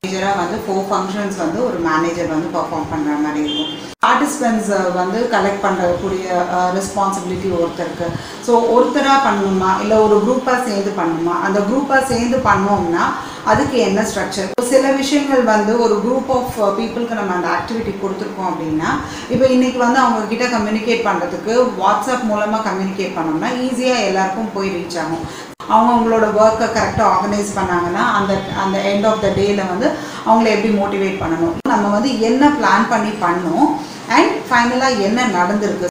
மேஜராக வந்து four functions வந்து ஒரு மேனேஜர் வந்து பெர்ஃபார்ம் பண்ணுற மாதிரி இருக்கும் பார்ட்டிசிபென்ட்ஸ் வந்து கலெக்ட் பண்ணக்கூடிய ரெஸ்பான்சிபிலிட்டி ஒருத்தருக்கு ஸோ ஒருத்தராக பண்ணணுமா இல்லை ஒரு குரூப்பாக சேர்ந்து பண்ணணுமா அந்த குரூப்பாக சேர்ந்து பண்ணோம்னா அதுக்கு என்ன ஸ்ட்ரக்சர் சில விஷயங்கள் வந்து ஒரு குரூப் ஆஃப் பீப்புளுக்கு நம்ம அந்த ஆக்டிவிட்டி கொடுத்துருக்கோம் அப்படின்னா இப்போ இன்னைக்கு வந்து அவங்க கிட்ட கம்யூனிகேட் பண்ணுறதுக்கு வாட்ஸ்அப் மூலமாக கம்யூனிகேட் பண்ணோம்னா ஈஸியாக எல்லாருக்கும் போய் ரீச் ஆகும் அவங்க அவங்களோட ஒர்க்கை கரெக்டாக ஆர்கனைஸ் பண்ணாங்கன்னா அந்த அந்த எண்ட் ஆஃப் த டேல வந்து அவங்கள எப்படி மோட்டிவேட் பண்ணணும் நம்ம வந்து என்ன பிளான் பண்ணி பண்ணோம் அண்ட் ஃபைனலாக என்ன நடந்திருக்கு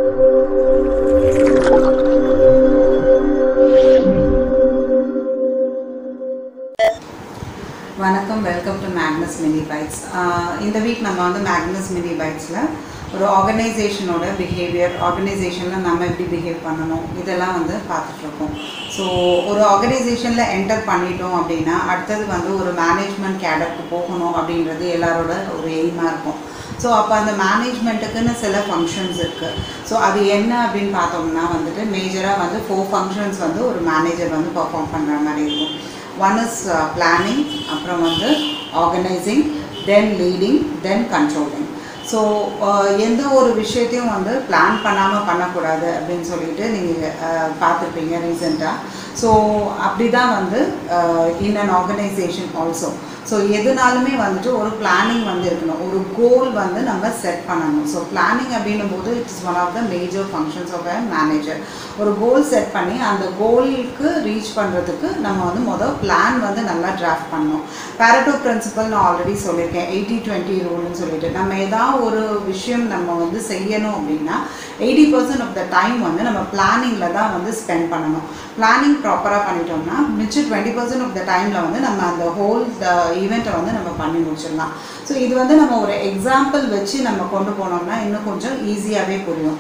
வணக்கம் welcome to Magnus mini bytes இந்த வீக் நம்ம வந்து மேக்னஸ் மினி பைட்ஸில் ஒரு ஆர்கனைசேஷனோட பிஹேவியர் ஆர்கனைசேஷனில் நம்ம எப்படி பிஹேவ் பண்ணணும் இதெல்லாம் வந்து பார்த்துட்ருக்கோம் ஸோ ஒரு ஆர்கனைசேஷனில் என்டர் பண்ணிட்டோம் அப்படின்னா அடுத்தது வந்து ஒரு மேனேஜ்மெண்ட் கேடருக்கு போகணும் அப்படின்றது எல்லாரோட ஒரு எய்மாக இருக்கும் ஸோ அப்போ அந்த மேனேஜ்மெண்ட்டுக்குன்னு சில ஃபங்க்ஷன்ஸ் இருக்குது ஸோ அது என்ன அப்படின்னு பார்த்தோம்னா வந்துட்டு மேஜராக வந்து ஃபோர் ஃபங்க்ஷன்ஸ் வந்து ஒரு மேனேஜர் வந்து பர்ஃபார்ம் பண்ணுற மாதிரி இருக்கும் ஒன் இஸ் பிளானிங் அப்புறம் வந்து organising then leading then controlling so எந்த ஒரு விஷயத்தையும் வந்து பிளான் பண்ணாமல் பண்ணக்கூடாது அப்படின்னு சொல்லிட்டு நீங்கள் பார்த்துருப்பீங்க ரீசெண்டாக ஸோ அப்படி தான் வந்து in an organisation also so எதுனாலுமே வந்துட்டு ஒரு பிளானிங் வந்து இருக்கணும் ஒரு கோல் வந்து நம்ம செட் பண்ணணும் ஸோ பிளானிங் அப்படின்னும் போது it's one of the major functions of a manager ஒரு கோல் செட் பண்ணி அந்த கோலுக்கு ரீச் பண்ணுறதுக்கு நம்ம வந்து மொதல் பிளான் வந்து நல்லா டிராஃப்ட் பண்ணணும் பேரட்டோ பிரின்சிபல் நான் ஆல்ரெடி சொல்லியிருக்கேன் எயிட்டி டுவெண்ட்டி ரூல்னு சொல்லிட்டு நம்ம ஏதாவது ஒரு விஷயம் நம்ம வந்து செய்யணும் அப்படின்னா eighty percent of the time வந்து நம்ம பிளானிங்கில் தான் வந்து ஸ்பெண்ட் பண்ணணும் பிளானிங் ப்ராப்பராக பண்ணிட்டோம்னா மிச்சம் டுவெண்ட்டி பர்சன்ட் ஆஃப் த டைமில் வந்து நம்ம அந்த ஹோல் ஈவெண்ட்டை வந்து நம்ம பண்ணி முடிச்சிடலாம் ஸோ இது வந்து நம்ம ஒரு எக்ஸாம்பிள் வச்சு நம்ம கொண்டு போனோம்னா இன்னும் கொஞ்சம் ஈஸியாகவே புரியும்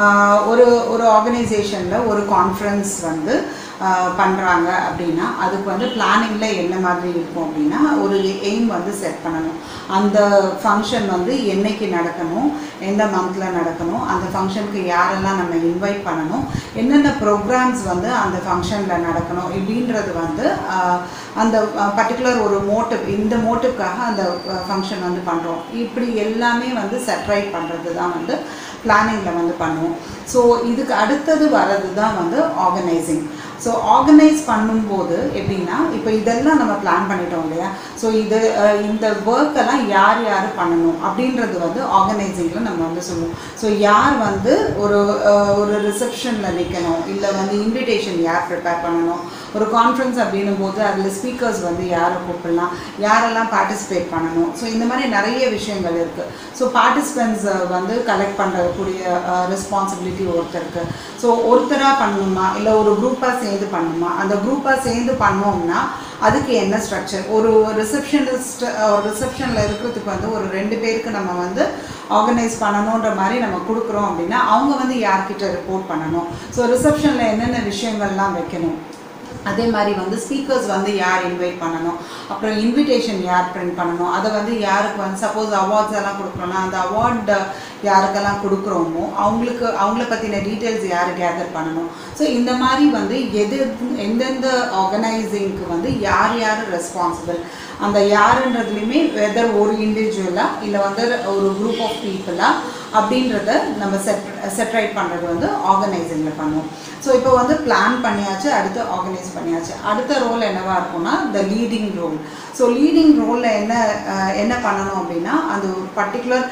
ஒரு ஒரு ஆர்கனைசேஷனில் ஒரு கான்ஃபரன்ஸ் வந்து பண்ணுறாங்க அப்படின்னா அதுக்கு வந்து பிளானிங்கில் என்ன மாதிரி இருக்கும் அப்படின்னா ஒரு எய்ம் வந்து செட் பண்ணணும் அந்த ஃபங்க்ஷன் வந்து என்னைக்கு நடக்கணும் எந்த மந்தில் நடக்கணும் அந்த ஃபங்க்ஷனுக்கு யாரெல்லாம் நம்ம இன்வைட் பண்ணணும் என்னென்ன ப்ரோக்ராம்ஸ் வந்து அந்த ஃபங்க்ஷனில் நடக்கணும் இப்படின்றது வந்து அந்த பர்டிகுலர் ஒரு மோட்டிவ் இந்த மோட்டிவ்க்காக அந்த ஃபங்க்ஷன் வந்து பண்ணுறோம் இப்படி எல்லாமே வந்து செட்ரைட் பண்ணுறது தான் வந்து பிளானிங்கில் வந்து பண்ணுவோம் ஸோ இதுக்கு அடுத்தது வர்றது தான் வந்து ஆர்கனைசிங் ஸோ ஆர்கனைஸ் பண்ணும்போது எப்படின்னா இப்போ இதெல்லாம் நம்ம பிளான் பண்ணிட்டோம் இல்லையா ஸோ இது இந்த ஒர்க்கெல்லாம் யார் யார் பண்ணணும் அப்படின்றது வந்து ஆர்கனைசிங்கில் நம்ம வந்து சொல்லுவோம் ஸோ யார் வந்து ஒரு ஒரு ரிசப்ஷனில் நிற்கணும் இல்லை வந்து இன்விடேஷன் யார் ப்ரிப்பேர் பண்ணணும் ஒரு கான்ஃபரன்ஸ் அப்படின்னும் போது அதில் ஸ்பீக்கர்ஸ் வந்து யாரை கூப்பிடலாம் யாரெல்லாம் பார்ட்டிசிபேட் பண்ணணும் ஸோ இந்த மாதிரி நிறைய விஷயங்கள் இருக்குது ஸோ பார்ட்டிசிபென்ட்ஸ் வந்து கலெக்ட் பண்ணக்கூடிய ரெஸ்பான்சிபிலிட்டி ஒருத்தருக்கு ஸோ ஒருத்தராக பண்ணணுமா இல்லை ஒரு குரூப்பாக சேர்ந்து பண்ணணுமா அந்த குரூப்பாக சேர்ந்து பண்ணோம்னா அதுக்கு என்ன ஸ்ட்ரக்சர் ஒரு ரிசப்ஷனிஸ்ட் ரிசப்ஷனில் இருக்கிறதுக்கு வந்து ஒரு ரெண்டு பேருக்கு நம்ம வந்து ஆர்கனைஸ் பண்ணணுன்ற மாதிரி நம்ம கொடுக்குறோம் அப்படின்னா அவங்க வந்து யார்கிட்ட ரிப்போர்ட் பண்ணணும் ஸோ ரிசப்ஷனில் என்னென்ன விஷயங்கள்லாம் வைக்கணும் அதே மாதிரி வந்து ஸ்பீக்கர்ஸ் வந்து யார் இன்வைட் பண்ணணும் அப்புறம் இன்விடேஷன் யார் பிரிண்ட் பண்ணணும் அதை வந்து யாருக்கு வந்து சப்போஸ் அவார்ட்ஸ் எல்லாம் கொடுக்குறோன்னா அந்த அவார்டு யாருக்கெல்லாம் கொடுக்குறோமோ அவங்களுக்கு அவங்கள பற்றின டீட்டெயில்ஸ் யார் கேதர் பண்ணணும் ஸோ இந்த மாதிரி வந்து எது எந்தெந்த ஆர்கனைசிங்க்கு வந்து யார் யார் ரெஸ்பான்சிபிள் அந்த யாருன்றதுலையுமே வெதர் ஒரு இண்டிவிஜுவலாக இல்லை வந்து ஒரு குரூப் ஆஃப் பீப்புளாக அப்படின்றத நம்ம செட் செட்ரைட் பண்ணுறது வந்து ஆர்கனைசிங்கில் பண்ணுவோம் ஸோ இப்போ வந்து பிளான் பண்ணியாச்சு அடுத்து ஆர்கனைஸ் பண்ணியாச்சு அடுத்த ரோல் என்னவாக இருக்கும்னா the leading role so leading ரோலில் என்ன என்ன பண்ணணும் அப்படின்னா அந்த ஒரு particular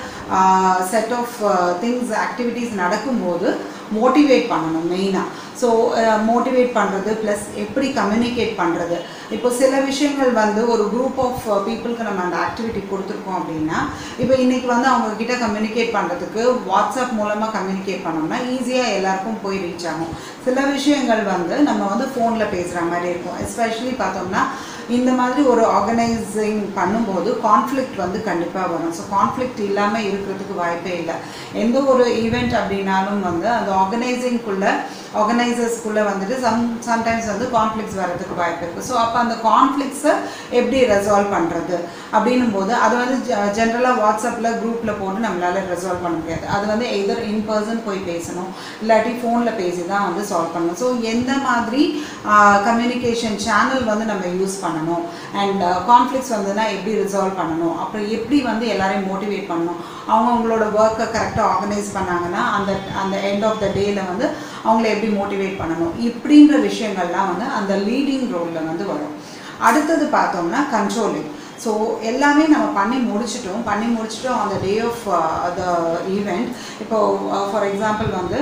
set of things activities நடக்கும்போது மோட்டிவேட் பண்ணணும் மெயினாக ஸோ மோட்டிவேட் பண்ணுறது ப்ளஸ் எப்படி கம்யூனிகேட் பண்ணுறது இப்போ சில விஷயங்கள் வந்து ஒரு குரூப் ஆஃப் பீப்புளுக்கு நம்ம அந்த ஆக்டிவிட்டி கொடுத்துருக்கோம் அப்படின்னா இப்போ இன்றைக்கி வந்து அவங்க கிட்ட கம்யூனிகேட் பண்ணுறதுக்கு வாட்ஸ்அப் மூலமாக கம்யூனிகேட் பண்ணோம்னா ஈஸியாக எல்லாருக்கும் போய் ரீச் ஆகும் சில விஷயங்கள் வந்து நம்ம வந்து ஃபோனில் பேசுகிற மாதிரி இருக்கும் எஸ்பெஷலி பார்த்தோம்னா இந்த மாதிரி ஒரு ஆர்கனைசிங் பண்ணும்போது கான்ஃப்ளிக்ட் வந்து கண்டிப்பாக வரும் ஸோ கான்ஃப்ளிக்ட் இல்லாமல் இருக்கிறதுக்கு வாய்ப்பே இல்லை எந்த ஒரு ஈவெண்ட் அப்படின்னாலும் வந்து அந்த ஆர்கனைசிங்குள்ளே ஆர்கனைசர்ஸ்குள்ளே வந்துட்டு சம் சம்டைம்ஸ் வந்து கான்ஃப்ளிக்ஸ் வரதுக்கு வாய்ப்பு இருக்குது ஸோ அப்போ அந்த கான்ஃப்ளிக்ஸை எப்படி ரெசால்வ் பண்ணுறது அப்படின்னும் போது அது வந்து ஜென்ரலாக வாட்ஸ்அப்பில் குரூப்பில் போட்டு நம்மளால் ரெசால்வ் பண்ண முடியாது அது வந்து எதர் இன் பர்சன் போய் பேசணும் இல்லாட்டி ஃபோனில் பேசி தான் வந்து சால்வ் பண்ணணும் ஸோ எந்த மாதிரி கம்யூனிகேஷன் சேனல் வந்து நம்ம யூஸ் பண்ணணும் அண்ட் கான்ஃப்ளிக்ஸ் வந்துன்னா எப்படி ரிசால்வ் பண்ணணும் அப்புறம் எப்படி வந்து எல்லாரையும் மோட்டிவேட் பண்ணணும் அவங்க அவங்களோட ஒர்க்கை கரெக்டாக ஆர்கனைஸ் பண்ணாங்கன்னா அந்த அந்த எண்ட் ஆஃப் த டேயில் வந்து அவங்கள எப்படி மோட்டிவேட் பண்ணணும் இப்படின்ற விஷயங்கள்லாம் வந்து அந்த லீடிங் ரோலில் வந்து வரும் அடுத்தது பார்த்தோம்னா கண்ட்ரோலிங் ஸோ எல்லாமே நம்ம பண்ணி முடிச்சிட்டோம் பண்ணி முடிச்சிட்டோம் அந்த டே ஆஃப் த ஈவெண்ட் இப்போது ஃபார் எக்ஸாம்பிள் வந்து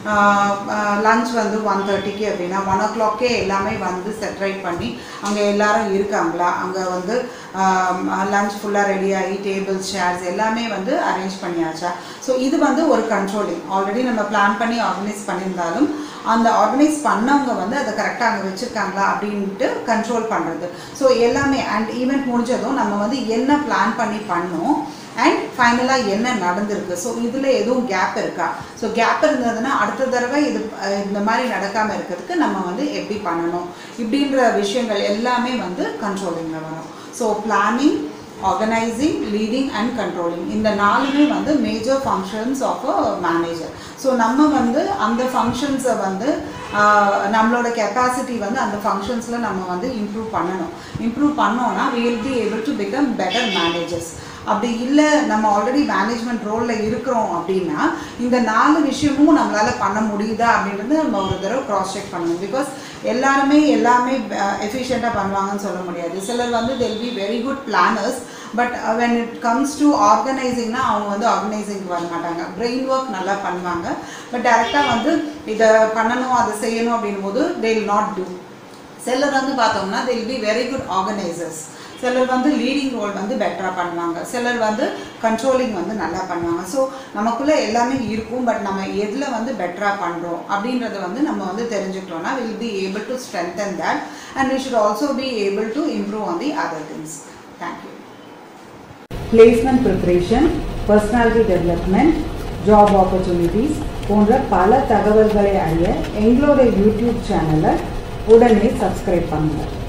லஞ்ச் வந்து ஒன் தேர்ட்டிக்கு அப்படின்னா ஒன் ஓ கிளாக்கே எல்லாமே வந்து செட்ரைட் பண்ணி அங்கே எல்லாரும் இருக்காங்களா அங்கே வந்து லஞ்ச் ஃபுல்லாக ரெடி ஆகி டேபிள்ஸ் சேர்ஸ் எல்லாமே வந்து அரேஞ்ச் பண்ணியாச்சா ஸோ இது வந்து ஒரு கண்ட்ரோலிங் ஆல்ரெடி நம்ம பிளான் பண்ணி ஆர்கனைஸ் பண்ணியிருந்தாலும் அந்த ஆர்கனைஸ் பண்ணவங்க வந்து அதை கரெக்டாக அங்கே வச்சுருக்காங்களா அப்படின்ட்டு கண்ட்ரோல் பண்ணுறது ஸோ எல்லாமே அண்ட் ஈவெண்ட் முடிஞ்சதும் நம்ம வந்து என்ன பிளான் பண்ணி பண்ணோம் அண்ட் ஃபைனலாக என்ன நடந்திருக்கு ஸோ இதில் எதுவும் கேப் இருக்கா ஸோ கேப் இருந்ததுன்னா அடுத்த தடவை இது அஹ், இந்த மாதிரி நடக்காமல் இருக்கிறதுக்கு நம்ம வந்து எப்படி பண்ணணும் இப்படின்ற விஷயங்கள் எல்லாமே வந்து கண்ட்ரோலிங்கில் வரும் so planning organising leading and controlling இந்த நாலுமே வந்து major functions of a manager so நம்ம வந்து அந்த ஃபங்க்ஷன்ஸை வந்து ஆஹ், நம்மளோட கெப்பாசிட்டி வந்து அந்த ஃபங்க்ஷன்ஸில் நம்ம வந்து இம்ப்ரூவ் பண்ணணும் இம்ப்ரூவ் பண்ணோன்னா we will be able to become better managers அப்படி இல்லை நம்ம ஆல்ரெடி மேனேஜ்மெண்ட் ரோலில் இருக்கிறோம் அப்படின்னா இந்த நாலு விஷயமும் நம்மளால் பண்ண முடியுதா அப்படின்றது நம்ம ஒரு தடவை க்ராஸ் செக் பண்ணணும் பிகாஸ் எல்லாருமே எல்லாமே எஃபிஷியண்ட்டாக பண்ணுவாங்கன்னு சொல்ல முடியாது சிலர் வந்து they'll be very good planners but when it comes to ஆர்கனைசிங்னா அவங்க வந்து ஆர்கனைசிங்க்கு வர மாட்டாங்க பிரெயின் ஒர்க் நல்லா பண்ணுவாங்க பட் டேரெக்டாக வந்து இதை பண்ணணும் அதை செய்யணும் அப்படின்னும் போது தே வில் நாட் டூ சிலர் வந்து பார்த்தோம்னா they will be very good organisers சிலர் வந்து லீடிங் ரோல் வந்து பெட்டராக பண்ணுவாங்க சிலர் வந்து கண்ட்ரோலிங் வந்து நல்லா பண்ணுவாங்க ஸோ நமக்குள்ளே எல்லாமே இருக்கும் பட் நம்ம எதில் வந்து பெட்டராக பண்ணுறோம் அப்படின்றத வந்து நம்ம வந்து தெரிஞ்சுக்கிட்டோம்னா will be able to strengthen that and we should also be able to improve on the other things. Thank you. Placement preparation personality development job opportunities போன்ற பல தகவல்களை அறிய எங்களோட யூடியூப் சேனலை உடனே சப்ஸ்கிரைப் பண்ணுங்கள்